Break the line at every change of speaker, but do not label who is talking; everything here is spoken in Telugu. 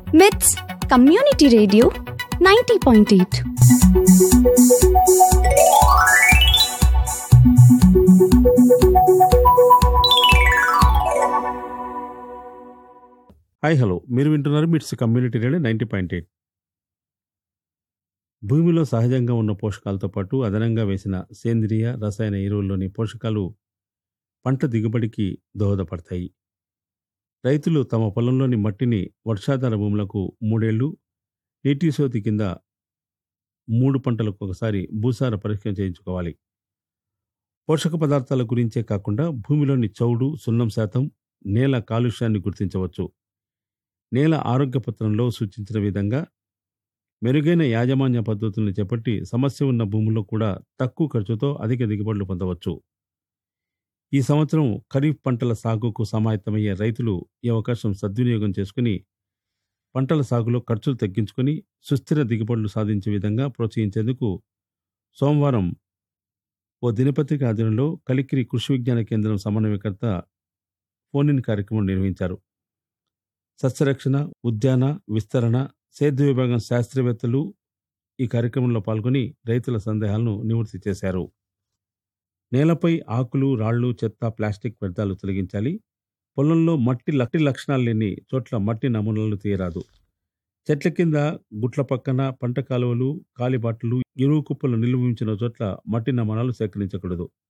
with community radio ninety point eight
hi hello మీరు వింటున్నారు MITS community radio ninety point eight భూమిలో సహజంగా ఉన్న పోషకాలతో పాటు అదనంగా వేసిన సేంద్రియ రసాయన ఎరువుల్లోని పోషకాలు పంట దిగుబడికి దోహదపడతాయి రైతులు తమ పొలంలోని మట్టిని వర్షాధార భూములకు మూడేళ్లు నీటి సోతి కింద మూడు పంటలకు ఒకసారి భూసార పరీక్ష చేయించుకోవాలి పోషక పదార్థాల గురించే కాకుండా భూమిలోని చౌడు సున్నం శాతం నేల కాలుష్యాన్ని గుర్తించవచ్చు నేల ఆరోగ్య పత్రంలో సూచించిన విధంగా మెరుగైన యాజమాన్య పద్ధతులను చేపట్టి సమస్య ఉన్న భూముల్లో కూడా తక్కువ ఖర్చుతో అధిక దిగుబడులు పొందవచ్చు ఈ సంవత్సరం ఖరీఫ్ పంటల సాగుకు సమాయత్తమయ్యే రైతులు ఈ అవకాశం సద్వినియోగం చేసుకుని పంటల సాగులో ఖర్చులు తగ్గించుకొని సుస్థిర దిగుబడులు సాధించే విధంగా ప్రోత్సహించేందుకు సోమవారం ఓ దినపత్రిక ఆధ్వర్యంలో కలికిరి కృషి విజ్ఞాన కేంద్రం సమన్వయకర్త ఫోన్ ఇన్ కార్యక్రమం నిర్వహించారు సస్యరక్షణ ఉద్యాన విస్తరణ సేద్య విభాగం శాస్త్రవేత్తలు ఈ కార్యక్రమంలో పాల్గొని రైతుల సందేహాలను నివృత్తి చేశారు నేలపై ఆకులు రాళ్లు చెత్త ప్లాస్టిక్ వ్యర్థాలు తొలగించాలి పొలంలో మట్టి లట్టి లక్షణాలు లేని చోట్ల మట్టి నమూనాలను తీయరాదు చెట్ల కింద గుట్ల పక్కన పంట కాలువలు కాలిబాటలు ఎరువు కుప్పలు నిల్వ ఉంచిన చోట్ల మట్టి నమూనాలు సేకరించకూడదు